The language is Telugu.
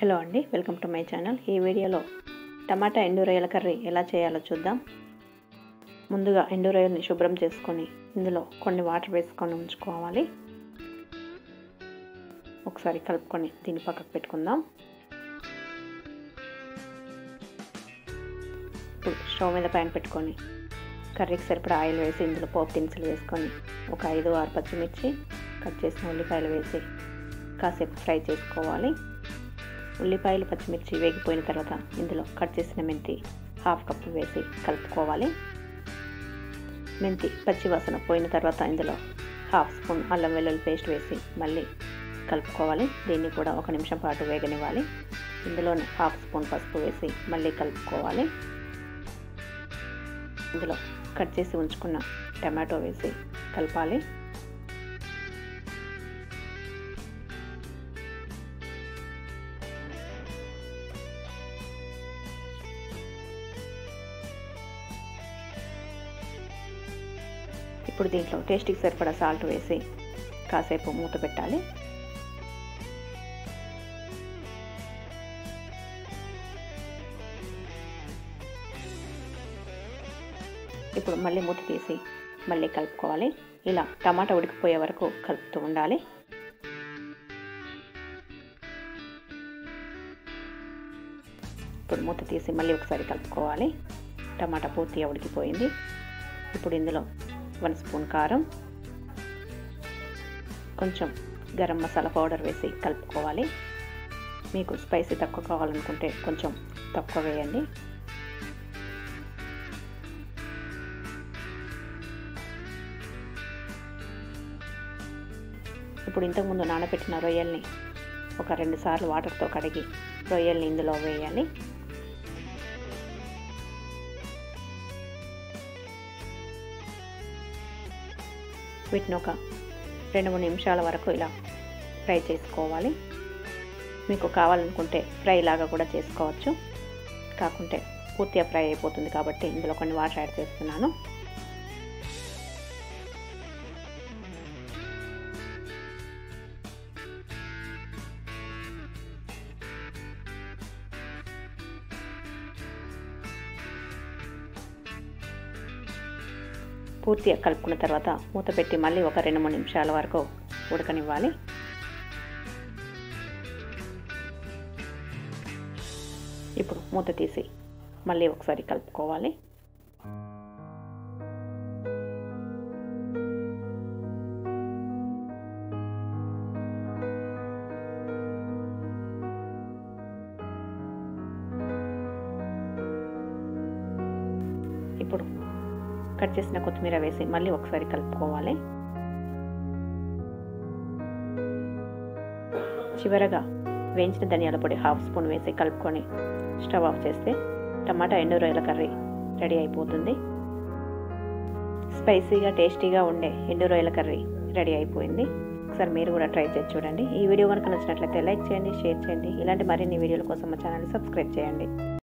హలో అండి వెల్కమ్ టు మై ఛానల్ ఈ వీడియోలో టమాటా ఎండు రొయ్యల కర్రీ ఎలా చేయాలో చూద్దాం ముందుగా ఎండు రొయ్యల్ని శుభ్రం చేసుకొని ఇందులో కొన్ని వాటర్ వేసుకొని ఉంచుకోవాలి ఒకసారి కలుపుకొని దీన్ని పక్కకు పెట్టుకుందాం ఇప్పుడు స్టవ్ మీద ప్యాన్ పెట్టుకొని కర్రీకి సరిపడా ఆయిల్ వేసి ఇందులో పోపు దినుసులు వేసుకొని ఒక ఐదు ఆరు పచ్చిమిర్చి కట్ చేసిన ఉల్లిపాయలు వేసి కాసేపు ఫ్రై చేసుకోవాలి ఉల్లిపాయలు పచ్చిమిర్చి వేగిపోయిన తర్వాత ఇందులో కట్ చేసిన మెంతి హాఫ్ కప్ వేసి కలుపుకోవాలి మెంతి పచ్చి వాసన పోయిన తర్వాత ఇందులో హాఫ్ స్పూన్ అల్లం వెల్లుల్లి పేస్ట్ వేసి మళ్ళీ కలుపుకోవాలి దీన్ని కూడా ఒక నిమిషం పాటు వేగనివ్వాలి ఇందులోనే హాఫ్ స్పూన్ పసుపు వేసి మళ్ళీ కలుపుకోవాలి ఇందులో కట్ చేసి ఉంచుకున్న టమాటో వేసి కలపాలి ఇప్పుడు దీంట్లో టేస్ట్కి సరిపడా సాల్ట్ వేసి కాసేపు మూత పెట్టాలి ఇప్పుడు మళ్ళీ మూత తీసి మళ్ళీ కలుపుకోవాలి ఇలా టమాటా ఉడికిపోయే వరకు కలుపుతూ ఉండాలి ఇప్పుడు మూత తీసి మళ్ళీ ఒకసారి కలుపుకోవాలి టమాటా పూర్తిగా ఉడికిపోయింది ఇప్పుడు ఇందులో వన్ స్పూన్ కారం కొంచెం గరం మసాలా పౌడర్ వేసి కలుపుకోవాలి మీకు స్పైసీ తక్కువ కావాలనుకుంటే కొంచెం తక్కువ వేయండి ఇప్పుడు ఇంతకుముందు నానబెట్టిన రొయ్యల్ని ఒక రెండు సార్లు వాటర్తో కడిగి రొయ్యల్ని ఇందులో వేయాలి వీటిని ఒక రెండు మూడు నిమిషాల వరకు ఇలా ఫ్రై చేసుకోవాలి మీకు కావాలనుకుంటే ఫ్రై లాగా కూడా చేసుకోవచ్చు కాకుంటే పూర్తిగా ఫ్రై అయిపోతుంది కాబట్టి ఇందులో కొన్ని వాటర్ యాడ్ చేస్తున్నాను పూర్తిగా కలుపుకున్న తర్వాత మూత పెట్టి మళ్ళీ ఒక రెండు మూడు నిమిషాల వరకు ఉడకనివ్వాలి ఇప్పుడు మూత తీసి మళ్ళీ ఒకసారి కలుపుకోవాలి ఇప్పుడు కట్ చేసిన కొత్తిమీర వేసి మళ్ళీ ఒకసారి కలుపుకోవాలి చివరగా వేయించిన ధనియాల పొడి హాఫ్ స్పూన్ వేసి కలుపుకొని స్టవ్ ఆఫ్ చేస్తే టమాటా ఎండు రొయ్యల కర్రీ రెడీ అయిపోతుంది స్పైసీగా టేస్టీగా ఉండే ఎండు రొయ్యల కర్రీ రెడీ అయిపోయింది ఒకసారి మీరు కూడా ట్రై చేసి చూడండి ఈ వీడియో కనుక నచ్చినట్లయితే లైక్ చేయండి షేర్ చేయండి ఇలాంటి మరిన్ని వీడియోల కోసం మా ఛానల్ సబ్స్క్రైబ్ చేయండి